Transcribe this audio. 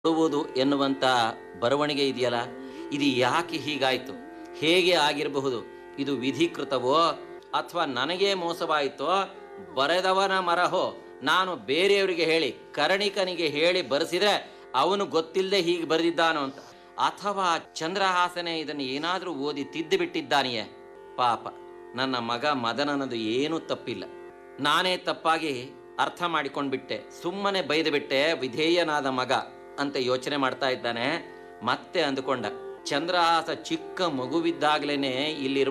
ಕೊಡುವುದು ಎನ್ನುವಂತ ಬರವಣಿಗೆ ಇದೆಯಲ್ಲ ಇದು ಯಾಕೆ ಹೀಗಾಯ್ತು ಹೇಗೆ ಆಗಿರಬಹುದು ಇದು ವಿಧಿಕೃತವೋ ಅಥವಾ ನನಗೇ ಮೋಸವಾಯಿತೋ ಬರೆದವನ ಮರಹೋ ನಾನು ಬೇರೆಯವರಿಗೆ ಹೇಳಿ ಕರ್ಣಿಕನಿಗೆ ಹೇಳಿ ಬರೆಸಿದ್ರೆ ಅವನು ಗೊತ್ತಿಲ್ಲದೆ ಹೀಗೆ ಬರೆದಿದ್ದಾನೋ ಅಂತ ಅಥವಾ ಚಂದ್ರಹಾಸನೆ ಇದನ್ನು ಏನಾದರೂ ಓದಿ ತಿದ್ದು ಬಿಟ್ಟಿದ್ದಾನೆಯೇ ಪಾಪ ನನ್ನ ಮಗ ಮದನನದು ಏನೂ ತಪ್ಪಿಲ್ಲ ನಾನೇ ತಪ್ಪಾಗಿ ಅರ್ಥ ಮಾಡಿಕೊಂಡ್ಬಿಟ್ಟೆ ಸುಮ್ಮನೆ ಬೈದು ಬಿಟ್ಟೆ ವಿಧೇಯನಾದ ಮಗ ಅಂತ ಯೋಚನೆ ಮಾಡ್ತಾ ಇದ್ದಾನೆ ಮತ್ತೆ ಅಂದುಕೊಂಡ ಚಂದ್ರಹಾಸ ಚಿಕ್ಕ ಮಗುವಿದ್ದಾಗ್ಲೇನೆ ಇಲ್ಲಿರುವ